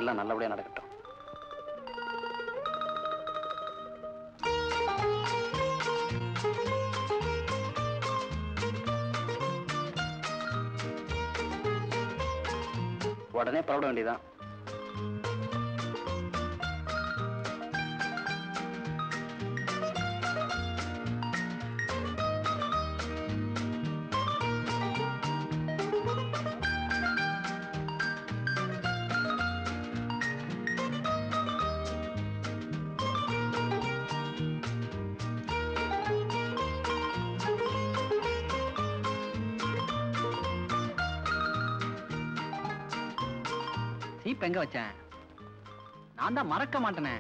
எல்லாம் நல்லபடியா நடக்கட்டும் உடனே புறப்பட வேண்டியதான் சீப் எங்க வச்சேன் நான் தான் மறக்க மாட்டேனே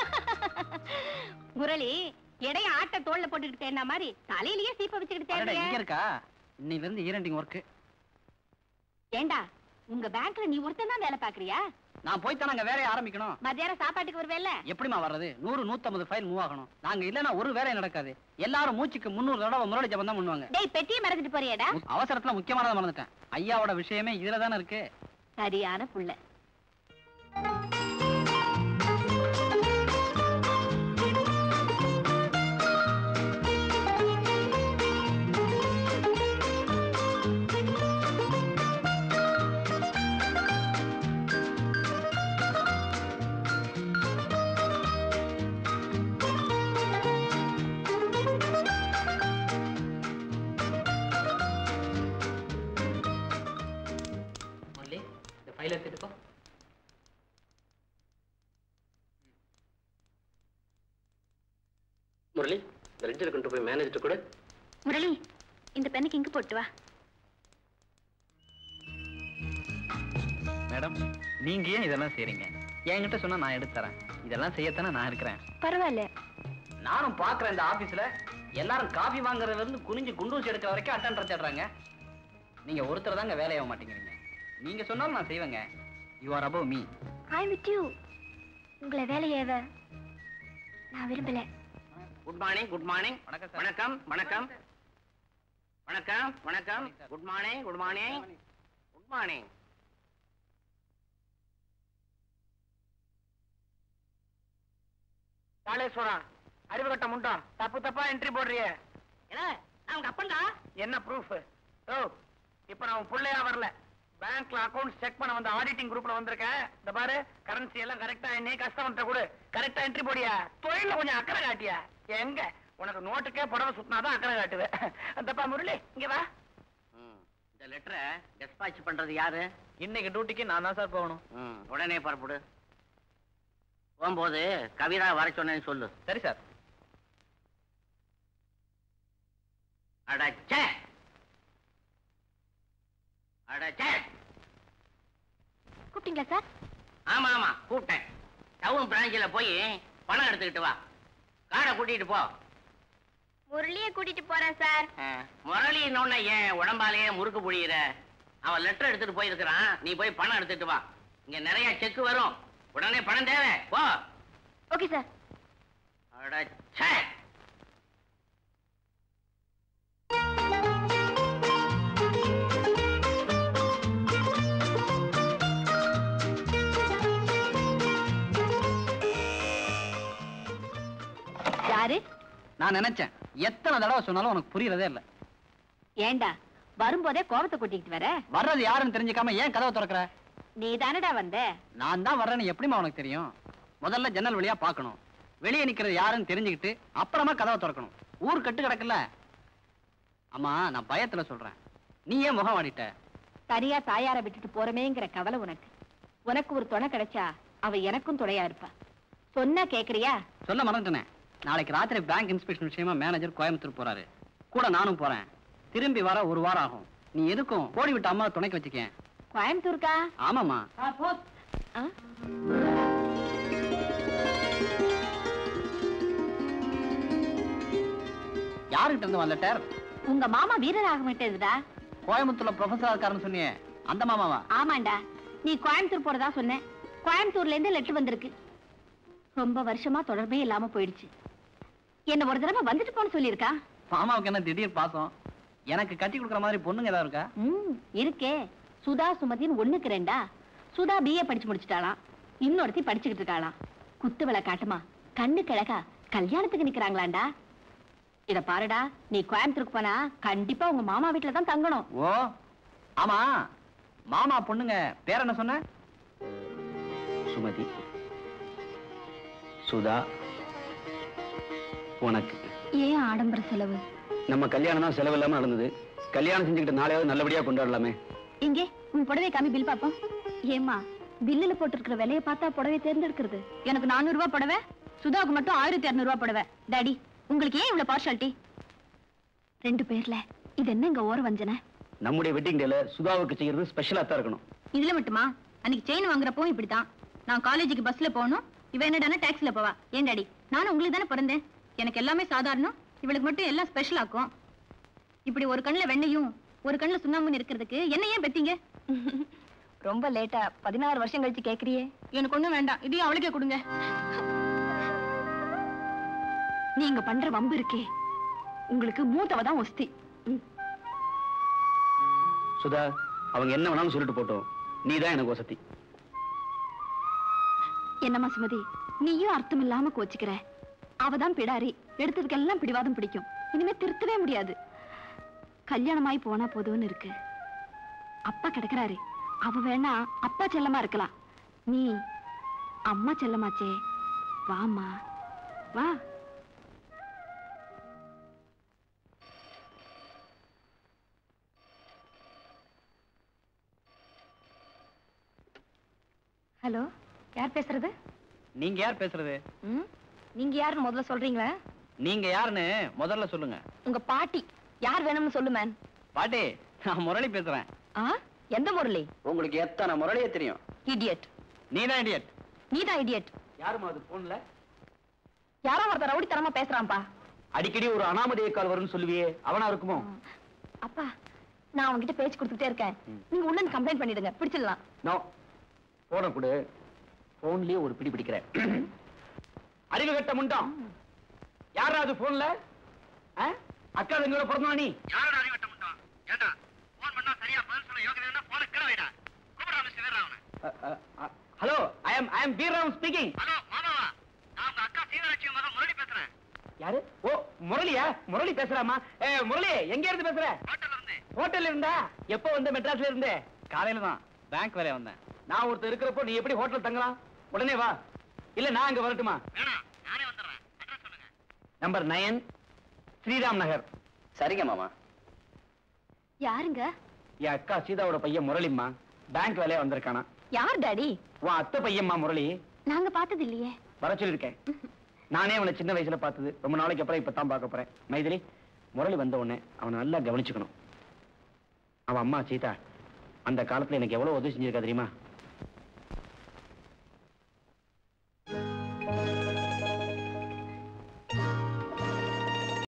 முரளி எடைய ஆட்ட தோல்ல போட்டுக்கிட்டு தேடின மாதிரி தலையிலேயே சீப்ப வச்சுக்கிட்டு அடடே, தேடுறியே. இங்க இருக்கா இன்னையில இருந்து ஈரண்டிங் ஒர்க் ஏண்டா உங்க பேங்க்ல நீ ஒருத்தன் தான் வேலை பாக்குறியா நான் போய் தானே அங்க வேலையை ஆரம்பிக்கணும் மத்தியானம் சாப்பாட்டுக்கு வருவேல்ல எப்படிம்மா வர்றது நூறு நூத்தம்பது ஃபைல் மூவ் ஆகணும் நாங்க இல்லைன்னா ஒரு வேலையும் நடக்காது எல்லாரும் மூச்சுக்கு முந்நூறு தடவை முரளி ஜபம் தான் பண்ணுவாங்க டேய் பெட்டியை மறந்துட்டு போறியேடா மு- அவசரத்துல முக்கியமானதை மறந்துட்டேன் ஐயாவோட விஷயமே இதுல தானே இருக்கு சரியான புள்ள முரளி இந்த ஃபைல் எடுத்துட்டு போ முரளி இந்த லெட்ஜர் கொண்டு போய் மேனேஜர் கூட முரளி இந்த பெண்ணுக்கு இங்கு போட்டு வா மேடம் நீங்க ஏன் இதெல்லாம் செய்றீங்க என்கிட்ட சொன்னா நான் எடுத்து தரேன் இதெல்லாம் செய்யத்தானே நான் இருக்கிறேன் பரவாயில்ல நானும் பாக்குறேன் இந்த ஆபீஸ்ல எல்லாரும் காபி வாங்குறதுல இருந்து குனிஞ்சு குண்டூசி எடுக்கிற வரைக்கும் அட்டன் தேடுறாங்க நீங்க ஒருத்தர் தாங்க வேலைய மாட்டேங்கிறீங்க நீங்க சொன்னாலும் நான் செய்வேங்க you are above me I with you உங்களை வேலையேவ நான் விரும்பல குட் மார்னிங் குட் மார்னிங் வணக்கம் சார். வணக்கம் வணக்கம் வணக்கம் வணக்கம் good morning good morning good morning Kaleshwaram அறிவுகட்ட முண்டம் தப்பு தப்பா என்ட்ரி போடுறியே என்ன அவங்க அப்பன்டா என்ன ப்ரூஃப் ஓ இப்ப நான் உன் புள்ளையா வரல பேங்க்ல அக்கவுண்ட் செக் பண்ண வந்த ஆடிட்டிங் குரூப்ல வந்திருக்கேன் இந்த பாரு கரன்சி எல்லாம் கரெக்டா என்ன கஸ்டமர்ட்ட கொடு கரெக்டா என்ட்ரி போடியா தொழில கொஞ்சம் அக்கறை காட்டியா எங்க உனக்கு நோட்டுக்கே புடவை சுத்தினாதான் அக்கறை காட்டுவேன் அந்தப்பா முரளி இங்க வா இந்த லெட்டரை டெஸ்பாச் பண்றது யாரு இன்னைக்கு டியூட்டிக்கு நான் தான் சார் போகணும் ம், உடனே புறப்படு போகும்போது கவிதா வர சொன்னேன்னு சொல்லு சரி சார் அடச்சே அடச்சே கூப்பிட்டீங்களா சார் ஆமா ஆமா கூப்பிட்டேன் டவுன் பிரான்ச்சில் போய் பணம் எடுத்துக்கிட்டு வா காரை கூட்டிட்டு போ முரளியை கூட்டிட்டு போறேன் சார் முரளின்னு ஏன் உடம்பாலேயே முறுக்கு புழியிற அவன் லெட்டர் எடுத்துட்டு போயிருக்கிறான் நீ போய் பணம் எடுத்துட்டு வா இங்க நிறைய செக் வரும் உடனே பணம் தேவை போ ஓகே சார் அடச்சே யாரு நான் நினைச்சேன் எத்தனை தடவை சொன்னாலும் உனக்கு புரியறதே இல்ல ஏண்டா வரும்போதே கோபத்தை கூட்டிட்டு வர வர்றது யாருன்னு தெரிஞ்சுக்காம ஏன் கதவை திறக்கிற நீ தானடா வந்த நான் தான் வர்றேன்னு எப்படிம்மா உனக்கு தெரியும் முதல்ல ஜன்னல் வழியா பார்க்கணும் வெளியே நிக்கிறது யாருன்னு தெரிஞ்சுக்கிட்டு அப்புறமா கதவை திறக்கணும் ஊர் கட்டு கிடக்குல்ல அம்மா நான் பயத்துல சொல்றேன் நீ ஏன் முகம் வாடிட்ட தனியா தாயார விட்டுட்டு போறமேங்கிற கவலை உனக்கு உனக்கு ஒரு துணை கிடைச்சா அவ எனக்கும் துணையா இருப்பா சொன்னா கேக்குறியா சொல்ல மறந்துட்டேனே நாளைக்கு ராத்திரி பேங்க் இன்ஸ்பெக்ஷன் விஷயமா மேனேஜர் கோயம்புத்தூர் போறாரு கூட நானும் போறேன் திரும்பி வர ஒரு வாரம் ஆகும் நீ எதுக்கும் ஓடி விட்டு அம்மா துணைக்கு வச்சுக்கேன் கோயம்புத்தூருக்கா ஆமாம்மா ஆ? யாருகிட்ட இருந்து வந்த லெட்டர் உங்க மாமா வீரராக மாட்டேதுடா கோயம்புத்தூர்ல ப்ரொஃபஸரா இருக்காருன்னு சொன்னியே அந்த மாமாவா ஆமாண்டா நீ கோயம்புத்தூர் போறதா சொன்ன கோயம்புத்தூர்ல இருந்து லெட்டர் வந்திருக்கு ரொம்ப வருஷமா தொடர்பே இல்லாம போயிடுச்சு என்ன ஒரு தடவை வந்துட்டு போன்னு சொல்லியிருக்கா மாமாவுக்கு என்ன திடீர் பாசம் எனக்கு கட்டி கொடுக்குற மாதிரி பொண்ணுங்க ஏதாவது இருக்கா ம் இருக்கே சுதா சுமதின்னு ஒண்ணுக்கு ரெண்டா சுதா பிஏ படிச்சு முடிச்சிட்டாளாம் இன்னொருத்தி படிச்சுக்கிட்டு இருக்காளாம் குத்து விளை காட்டுமா கண்ணு கிழக்கா கல்யாணத்துக்கு நிக்கிறாங்களாண்டா இத பாருடா நீ கோயம்புத்தூருக்கு போனா கண்டிப்பா உங்க மாமா வீட்டுல தான் தங்கணும் ஓ ஆமா மாமா பொண்ணுங்க பேர் என்ன சொன்ன சுமதி சுதா உனக்கு ஏன் ஆடம்பர செலவு நம்ம கல்யாணம் தான் செலவு இல்லாம நடந்தது கல்யாணம் செஞ்சுக்கிட்டு நாளையாவது நல்லபடியா கொண்டாடலாமே இங்கே உன் புடவை காமி பில் பாப்போம் ஏமா பில்லுல போட்டிருக்கிற விலையை பார்த்தா புடவை தேர்ந்தெடுக்கிறது எனக்கு நானூறு ரூபாய் புடவை சுதாவுக்கு மட்டும் ஆயிரத்தி இருநூறு ரூபாய் புடவை டாடி உங்களுக்கு ஏன் இவ்வளவு பார்ஷாலிட்டி ரெண்டு பேர்ல இது என்ன இங்க ஓர வஞ்சனை நம்முடைய வெட்டிங் டேல சுதாவுக்கு செய்யறது ஸ்பெஷலா தான் இருக்கணும் இதுல மட்டுமா அன்னைக்கு செயின் வாங்குறப்பவும் இப்படித்தான் நான் காலேஜுக்கு பஸ்ல போகணும் இவ என்னடானா டாக்ஸில போவா ஏன் டாடி நானும் உங்களுக்கு தானே பிறந்தேன் எனக்கு எல்லாமே சாதாரணம் இவளுக்கு மட்டும் எல்லாம் ஸ்பெஷல் ஆக்கும் இப்படி ஒரு கண்ணுல வெண்ணையும் ஒரு கண்ணுல சுண்ணாம்புன்னு இருக்கிறதுக்கு என்ன ஏன் பெத்தீங்க ரொம்ப லேட்டா பதினாறு வருஷம் கழிச்சு கேக்குறியே எனக்கு ஒண்ணும் வேண்டாம் இதையும் அவளுக்கே கொடுங்க நீங்க பண்ற வம்பு இருக்கே உங்களுக்கு மூத்தவ தான் ஒஸ்தி சுதா அவங்க என்ன வேணாலும் சொல்லிட்டு போட்டோம் நீ தான் எனக்கு வசதி என்னம்மா சுமதி நீயும் அர்த்தம் இல்லாம கோச்சுக்கிற அவதான் பிடாரி எடுத்ததுக்கெல்லாம் பிடிவாதம் பிடிக்கும் இனிமே திருத்தவே முடியாது கல்யாணமாயி போனா போதும்னு இருக்கு அப்பா கிடக்குறாரு அவ வேணா அப்பா செல்லமா இருக்கலாம் நீ அம்மா செல்லமாச்சே வாம்மா வா ஹலோ யார் பேசுறது நீங்க யார் பேசுறது ம் நீங்க யாருன்னு முதல்ல சொல்றீங்களா நீங்க யாருன்னு முதல்ல சொல்லுங்க உங்க பாட்டி யார் வேணும்னு சொல்லு மேன் பாட்டி நான் முரளி பேசுறேன் ஆ எந்த முரளி உங்களுக்கு எத்தனை முரளியே தெரியும் இடியட் நீ தான் இடியட் நீதான் இடியட் யாருமா அது போன்ல யாரோ ஒருத்தர் ரவுடி தரமா பேசுறான்பா அடிக்கடி ஒரு அனாமதேய கால் வரும்னு சொல்லுவியே அவனா இருக்குமோ அப்பா நான் உங்ககிட்ட பேச்சு கொடுத்துட்டே இருக்கேன் ம். நீங்க உள்ள கம்ப்ளைண்ட் பண்ணிடுங்க பிடிச்சிடலாம் நோ போன கொடு போன்லயே ஒரு பிடி பிடிக்கிறேன் அறிவு கட்ட முண்டாம் யாரா அது போன்ல அக்கா தங்களோட பிறந்தா நீ யாரோட அறிவு கட்ட முட்டான் ஏண்டா போன் பண்ணா சரியா பதில் சொல்ல யோகிதை என்ன போன கிட வைடா கூப்பிடா மிஸ்டர் வீரராவன hello I am I am பீராம் ஸ்பீக்கிங் ஹலோ மாமாவா நான் உங்க அக்கா சீதலட்சுமி மகன் முரளி பேசுறேன் யாரு ஓ முரளியா முரளி பேசுறாமா ஏ முரளி எங்க இருந்து பேசுற ஹோட்டல்ல இருந்து ஹோட்டல்ல இருந்தா எப்போ வந்த மெட்ராஸ்ல இருந்து காலையில தான் பேங்க் வேலையா வந்தேன் நான் ஒருத்தர் இருக்கிறப்போ நீ எப்படி ஹோட்டல் தங்கலாம் உடனே வா இல்ல நான் அங்க வரட்டுமா வேணாம் நானே வந்துடுறேன் அட்ரஸ் சொல்லுங்க நம்பர் நயன் ஸ்ரீராம் நகர் சரிங்க மாமா யாருங்க என் அக்கா சீதாவோட பையன் முரளிம்மா பேங்க் வேலையா வந்திருக்கானா யார் டாடி உன் அத்தை பையன்மா முரளி நாங்க பார்த்தது இல்லையே வர சொல்லிருக்கேன் நானே அவனை சின்ன வயசுல பார்த்தது ரொம்ப நாளைக்கு அப்புறம் இப்பதான் பார்க்க போறேன் மைதிலி முரளி வந்த உடனே அவனை நல்லா கவனிச்சுக்கணும் அவன் அம்மா சீதா அந்த காலத்துல எனக்கு எவ்வளவு உதவி செஞ்சிருக்கா தெரியுமா